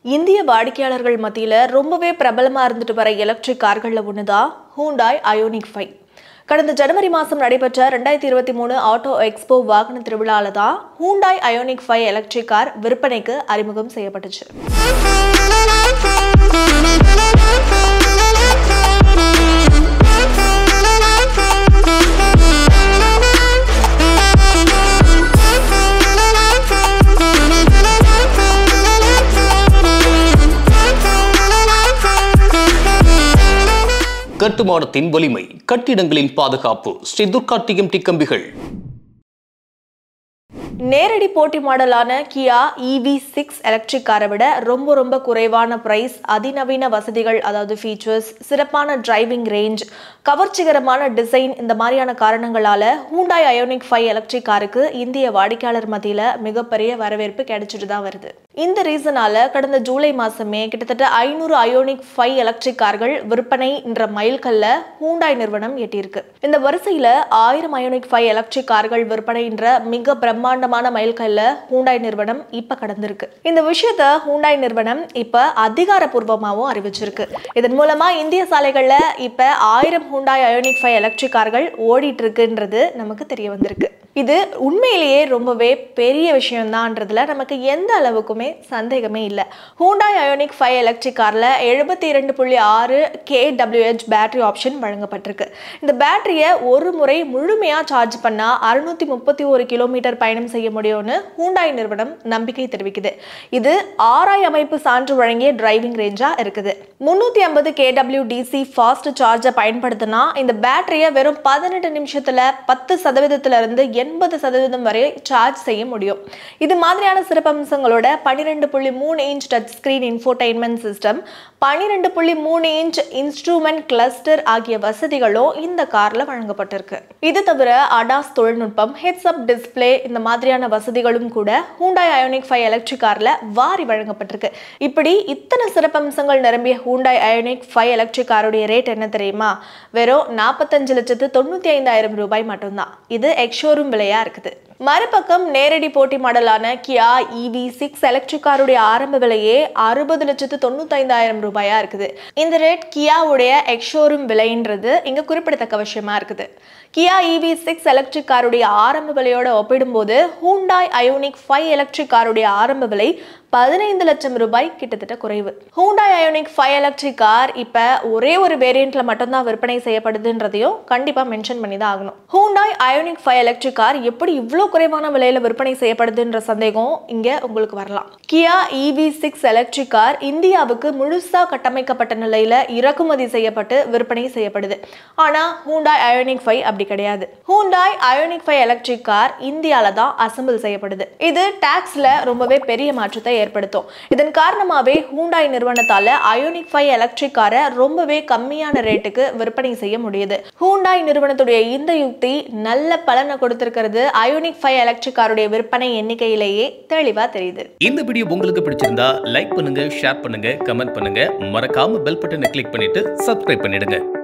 இந்திய வாடிக்கையாளர்கள் மத்தியில் ரொம்பவே பிரபலமாக இருந்துட்டு வர எலக்ட்ரிக் கார்களில் ஒன்று தான் ஹூண்டாய் அயோனிக் ஃபைவ் கடந்த ஜனவரி மாதம் நடைபெற்ற ரெண்டாயிரத்தி இருபத்தி மூணு ஆட்டோ எக்ஸ்போ வாகன திருவிழாவில் தான் Hyundai Ioniq five electric car விற்பனைக்கு அறிமுகம் செய்யப்பட்டுச்சு கட்டுமானத்தின் வலிமை கட்டிடங்களின் பாதுகாப்பு ஸ்ரீ துர்கா டிஎம்டி கம்பிகள் நேரடி போட்டி மாடலான கியா இவி சிக்ஸ் எலக்ட்ரிக் காரை விட ரொம்ப ரொம்ப குறைவான பிரைஸ் அதிநவீன வசதிகள் அதாவது ஃபீச்சர்ஸ் சிறப்பான டிரைவிங் ரேஞ்ச் கவர்ச்சிகரமான டிசைன் இந்த மாதிரியான காரணங்களால ஹூண்டாய் அயோனிக் ஃபைவ் எலக்ட்ரிக் காருக்கு இந்திய வாடிக்கையாளர் மத்தியில் மிகப்பெரிய வரவேற்பு கிடைச்சிட்டு தான் வருது இந்த ரீசனால கடந்த ஜூலை மாசமே கிட்டத்தட்ட ஐநூறு அயோனிக் ஃபைவ் எலக்ட்ரிக் கார்கள் விற்பனை என்ற மைல்கல்ல ஹூண்டாய் நிறுவனம் எட்டியிருக்கு இந்த வரிசையில ஆயிரம் அயோனிக் ஃபைவ் எலக்ட்ரிக் கார்கள் விற்பனை என்ற மிக பிரம்மாண்டமான மைல்கல்ல ஹூண்டாய் நிறுவனம் இப்ப கடந்திருக்கு இந்த விஷயத்த ஹூண்டாய் நிறுவனம் இப்ப அதிகாரப்பூர்வமாகவும் அறிவிச்சிருக்கு இதன் மூலமா இந்திய சாலைகள்ல இப்ப ஆயிரம் ஹூண்டாய் அயோனிக் ஃபைவ் எலக்ட்ரிக் கார்கள் ஓடிட்டு இருக்குன்றது நமக்கு தெரிய வந்திருக்கு இது உண்மையிலேயே ரொம்பவே பெரிய விஷயம்தான்றதுல நமக்கு எந்த அளவுக்குமே சந்தேகமே இல்லை ஹூண்டாய் அயோனிக் ஃபைவ் எலக்ட்ரிக் காரில் எழுபத்தி இரண்டு புள்ளி ஆறு கேடபிள்யூஹெச் பேட்டரி ஆப்ஷன் வழங்கப்பட்டிருக்கு இந்த பேட்டரியை ஒரு முறை முழுமையாக சார்ஜ் பண்ணால் அறுநூத்தி முப்பத்தி ஒரு கிலோமீட்டர் பயணம் செய்ய முடியும்னு ஹூண்டாய் நிறுவனம் நம்பிக்கை தெரிவிக்குது இது ஆராய் அமைப்பு சான்று வழங்கிய டிரைவிங் ரேஞ்சாக இருக்குது முந்நூற்றி ஐம்பது கேடபிள்யூ டிசி ஃபாஸ்ட் சார்ஜை பயன்படுத்தினா இந்த பேட்டரியை வெறும் பதினெட்டு நிமிஷத்தில் பத்து சதவீதத்துல இருந்து எண்பது சதவீதம் வரை சார்ஜ் செய்ய முடியும் இது மாதிரியான சிறப்பம்சங்களோட பன்னிரெண்டு புள்ளி மூணு inch touch screen infotainment system பன்னிரெண்டு புள்ளி மூணு இன்ச் இன்ஸ்ட்ருமெண்ட் கிளஸ்டர் ஆகிய வசதிகளும் இந்த கார்ல வழங்கப்பட்டிருக்கு இது தவிர அடாஸ் தொழில்நுட்பம் ஹெட்ஸ் அப் டிஸ்பிளே இந்த மாதிரியான வசதிகளும் கூட ஹூண்டாய் அயோனிக் ஃபைவ் எலக்ட்ரிக் கார்ல வாரி வழங்கப்பட்டிருக்கு இப்படி இத்தனை சிறப்பம்சங்கள் நிரம்பிய ஹூண்டாய் அயோனிக் ஃபைவ் எலக்ட்ரிக் காருடைய ரேட் என்ன தெரியுமா வெறும் நாற்பத்தஞ்சு லட்சத்து தொண்ணூற்றி ஐந்தாயிரம் ரூபாய் மட்டும்தான் இது எக்ஷோரூம் விலையா இருக்குது மறுபக்கம் நேரடி போட்டி மாடலான கியா இவி சிக்ஸ் எலக்ட்ரிக் காருடைய ஆரம்ப விலையே அறுபது லட்சத்து தொண்ணூத்தைந்தாயிரம் ரூபாயா இருக்குது இந்த ரேட் கியாவுடைய எக்ஷோரூம் விலைன்றது இங்க குறிப்பிடத்தக்க விஷயமா இருக்குது கியா இவி சிக்ஸ் எலக்ட்ரிக் காருடைய ஆரம்ப விலையோட ஒப்பிடும்போது ஹூண்டாய் அயோனிக் ஃபைவ் எலக்ட்ரிக் காருடைய ஆரம்ப விலை பதினைந்து லட்சம் ரூபாய் கிட்டத்தட்ட குறைவு Hyundai Ioniq five electric car இப்போ ஒரே ஒரு வேரியண்ட்ல மட்டும்தான் விற்பனை செய்யப்படுதுன்றதையும் கண்டிப்பாக மென்ஷன் பண்ணி தான் ஆகணும் Hyundai Ioniq five electric car எப்படி இவ்வளோ குறைவான விலையில விற்பனை செய்யப்படுதுன்ற சந்தேகம் இங்கே உங்களுக்கு வரலாம் Kia EV six electric car இந்தியாவுக்கு முழுசாக கட்டமைக்கப்பட்ட நிலையில் இறக்குமதி செய்யப்பட்டு விற்பனை செய்யப்படுது ஆனால் ஹூண்டாய் அயோனிக் ஃபைவ் அப்படி கிடையாது Hyundai Ioniq five electric car இந்தியாவில் தான் அசம்பிள் செய்யப்படுது இது டாக்ஸில் ரொம்பவே பெரிய மாற்றத்தை ஏற்படுத்தும் இதன் காரணமாகவே ஹூண்டாய் நிறுவனத்தால் அயோனிக் ஃபைவ் எலக்ட்ரிக் காரை ரொம்பவே கம்மியான ரேட்டுக்கு விற்பனை செய்ய முடியுது ஹூண்டாய் நிறுவனத்துடைய இந்த யுக்தி நல்ல பலனை கொடுத்திருக்கிறது அயோனிக் ஃபைவ் எலக்ட்ரிக் காருடைய விற்பனை எண்ணிக்கையிலேயே தெளிவாக தெரியுது இந்த வீடியோ உங்களுக்கு பிடிச்சிருந்தா லைக் பண்ணுங்க ஷேர் பண்ணுங்க கமெண்ட் பண்ணுங்க மறக்காம பெல் பட்டனை கிளிக் பண்ணிட்டு சப்ஸ்கிரைப் பண்ணிடுங்க